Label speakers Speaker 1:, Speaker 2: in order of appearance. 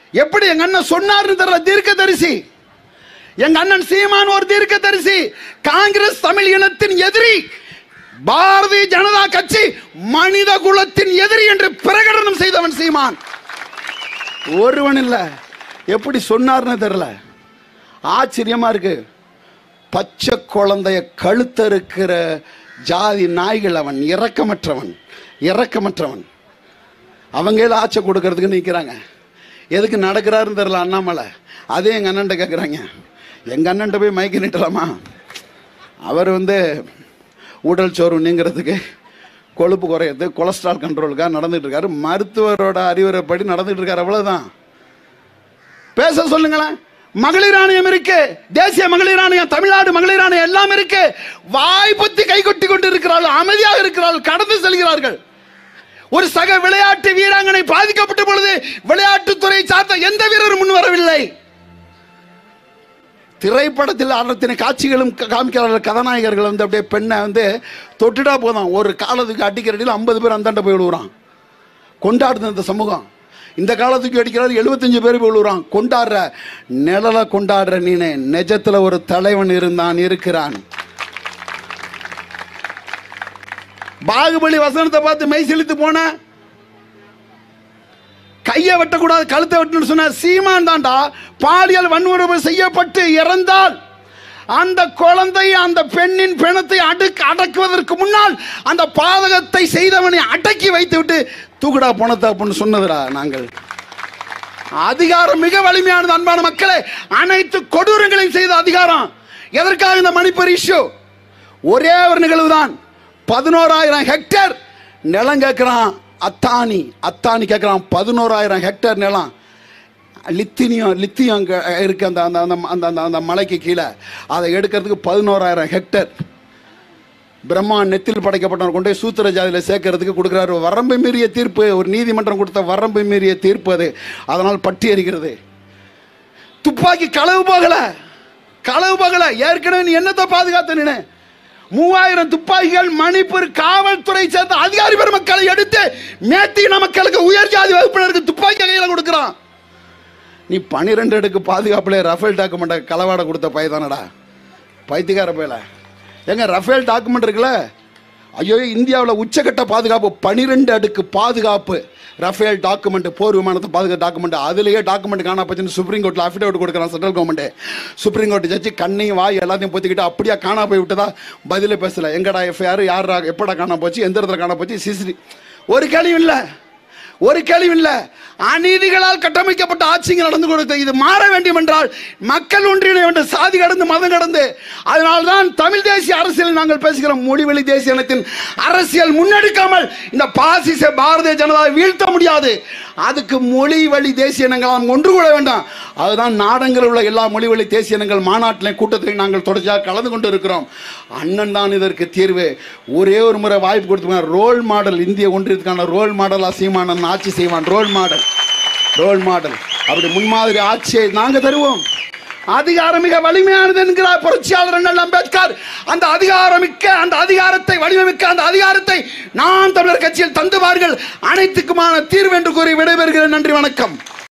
Speaker 1: எப்படி எங்க அண்ணன் சொன்னார்னு தெரியல தீர்க்கதரிசி எங்க அண்ணன் சீமான் ஒரு தீர்க்கதரிசி காங்கிரஸ் தமிழ் இனத்தின் எதிரி பாரதிய ஜனதா கட்சி மனித குலத்தின் எதிரி என்று பிரகடனம் செய்தவன் சீமான் ஒருவன் இல்ல எப்படி சொன்னார்னு தெரியல ஆச்சரியமா இருக்கு பச்சை குழந்தைய கழுத்தறுக்கிற ஜாதி நாய்கள் அவன் இரக்கமற்றவன் இரக்கமற்றவன் அவங்க கையில ஆச்சை கொடுக்கறதுக்கு நிற்கிறாங்க எதுக்கு நடக்கிறாருன்னு தெரியல அண்ணாமலை அதே எங்கள் அண்ணன்ட்ட கேட்குறாங்க எங்கள் அண்ணன்ட்ட போய் மயக்கி நிட்டலாமா அவர் வந்து உடல் சோர்வு நீங்கிறதுக்கு கொழுப்பு குறையிறது கொலஸ்ட்ரால் கண்ட்ரோலுக்காக நடந்துட்டு இருக்காரு மருத்துவரோட அறிவுரைப்படி நடந்துட்டு இருக்காரு அவ்வளவுதான் பேச சொல்லுங்களேன் மகளிர் ஆணையம் இருக்கு தேசிய மகளிர் ஆணையம் தமிழ்நாடு மகளிர் ஆணையம் எல்லாம் இருக்கு வாய் பத்தி கை கொட்டி கொண்டு இருக்கிறார்கள் அமைதியாக இருக்கிறார்கள் கடந்து செல்கிறார்கள் ஒரு சக விளையாட்டு வீராங்கனை பாதிக்கப்பட்ட பொழுது விளையாட்டுத்துறை சார்ந்த எந்த வீரரும் முன் வரவில்லை திரைப்படத்தில் அத்தனை காட்சிகளும் கா- காமிக்கிறார்கள் கதாநாயகர்கள் வந்து அப்படியே பெண்ணை வந்து தொட்டுட்டா போதும் ஒரு காலத்துக்கு அடிக்கிறடியில் ஐம்பது பேர் அந்தாண்ட போய் விழுவுறான் கொண்டாடுது இந்த சமூகம் இந்த காலத்துக்கு அடிக்கிறது எழுபத்தஞ்சு பேர் போய் விழுவுறான் கொண்டாடுற நிழலை கொண்டாடுற நீனு நிஜத்துல ஒரு தலைவன் இருந்தான் இருக்கிறான் பாகுபலி வசனத்தை பார்த்து மெய் செலுத்து போன கையை வெட்டக்கூடாது கழுத்தை வெட்டணும்னு சொன்ன சீமான் தாண்டா பாலியல் வன்முறை செய்யப்பட்டு இறந்தால் அந்த குழந்தை அந்த பெண்ணின் பிணத்தை அடுக்கு அடக்குவதற்கு முன்னால் அந்த பாதகத்தை செய்தவனை அடக்கி வைத்து விட்டு தூக்குடா போனத்தை அப்படின்னு சொன்னதுடா நாங்கள் அதிகாரம் மிக வலிமையானது அன்பான மக்களே அனைத்து கொடூரங்களையும் செய்த அதிகாரம் எதற்காக இந்த மணிப்பூர் இஷ்யூ ஒரே ஒரு நிகழ்வு தான் பதினோராயிரம் ஹெக்டேர் நிலம் கேட்குறான் அத்தானி அத்தானி கேட்குறான் பதினோராயிரம் ஹெக்டேர் நிலம் லித்தினியம் லித்தியம் அங்கே இருக்கு அந்த அந்த அந்த அந்த அந்த அந்த மலைக்கு கீழே அதை எடுக்கிறதுக்கு பதினோராயிரம் ஹெக்டேர் பிரம்மா நெத்தில் படைக்கப்பட்டவர் கொண்டு போய் சூத்திர ஜாதியில் சேர்க்கறதுக்கு கொடுக்குறாரு வரம்பு மீறிய தீர்ப்பு ஒரு நீதிமன்றம் கொடுத்த வரம்பு மீறிய தீர்ப்பு அது அதனால் பட்டி எறிகிறது துப்பாக்கி களவு போகல களவு போகல ஏற்கனவே நீ என்னத்தை பாதுகாத்த நினை மூவாயிரம் துப்பாக்கிகள் மணிப்பூர் காவல்துறை சேர்ந்த அதிகாரி பெருமக்களை எடுத்து மேத்தின மக்களுக்கு உயர் ஜாதி வகுப்பினருக்கு துப்பாக்கி கையில கொடுக்குறான் நீ பனிரெண்டு அடுக்கு பாதுகாப்புல ரஃபேல் டாக்குமெண்ட்டை களவாட கொடுத்த பையதானடா பைத்தியக்கார பயல ஏங்க ரஃபேல் டாக்குமெண்ட் இருக்குல்ல ஐயோ இந்தியாவில் உச்சக்கட்ட பாதுகாப்பு பனிரெண்டு அடுக்கு பாதுகாப்பு ரஃபேல் டாக்குமெண்ட் போர் விமானத்தை பாதுகாப்பு டாக்குமெண்ட் அதுலேயே டாக்குமெண்ட் காணா போச்சுன்னு சுப்ரீம் கோர்ட்டில் அஃபிடவிட் கொடுக்குறான் central government supreme court judge கண்ணையும் வாய் எல்லாத்தையும் பொத்திக்கிட்டு அப்படியே காணா போய் விட்டதா பதிலே பேசல எங்கடா எஃப்ஐஆர் யாரா எப்படா காணா போச்சு எந்த இடத்துல காணா போச்சு சிசிடி ஒரு கேள்வி இல்லை ஒரு கேள்வி இல்லை அநீதிகளால் கட்டமைக்கப்பட்ட ஆட்சிங்க நடந்து கொடுத்த இது மாற வேண்டும் என்றால் மக்கள் ஒன்றிணை வேண்டும் சாதி கடந்து மதம் கடந்து அதனால்தான் தமிழ் தேசிய அரசியல் நாங்கள் பேசுகிறோம் மொழிவெளி தேசிய இனத்தின் அரசியல் முன்னெடுக்காமல் இந்த பாசிச பாரதிய ஜனதாவை வீழ்த்த முடியாது அதுக்கு மொழி வழி தேசிய இனங்கள் நாம் ஒன்று கூட வேண்டாம் அதுதான் நாடங்களில் உள்ள எல்லா மொழி வழி தேசிய இனங்கள் மாநாட்டிலையும் கூட்டத்திலையும் நாங்கள் தொடர்ச்சியாக கலந்து கொண்டு இருக்கிறோம் அண்ணன் தான் இதற்கு தீர்வு ஒரே ஒரு முறை வாய்ப்பு கொடுத்து ரோல் மாடல் இந்திய ஒன்றியத்துக்கான ரோல் மாடலாக சீமானன் ஆட்சி செய்வான் ரோல் மாடல் ரோல் மாடல் அப்படி முன்மாதிரி ஆட்சியை நாங்கள் தருவோம் அதிகாரம் மிக வலிமையானது என்கிறார் புரட்சியாளர் அண்ணல் அம்பேத்கர் அந்த அதிகாரமிக்க அந்த அதிகாரத்தை வலிமைமிக்க அந்த அதிகாரத்தை நாம் தமிழர் கட்சியில் தந்துவார்கள் அனைத்துக்குமான தீர்வு என்று கூறி விடைபெறுகிறேன் நன்றி வணக்கம்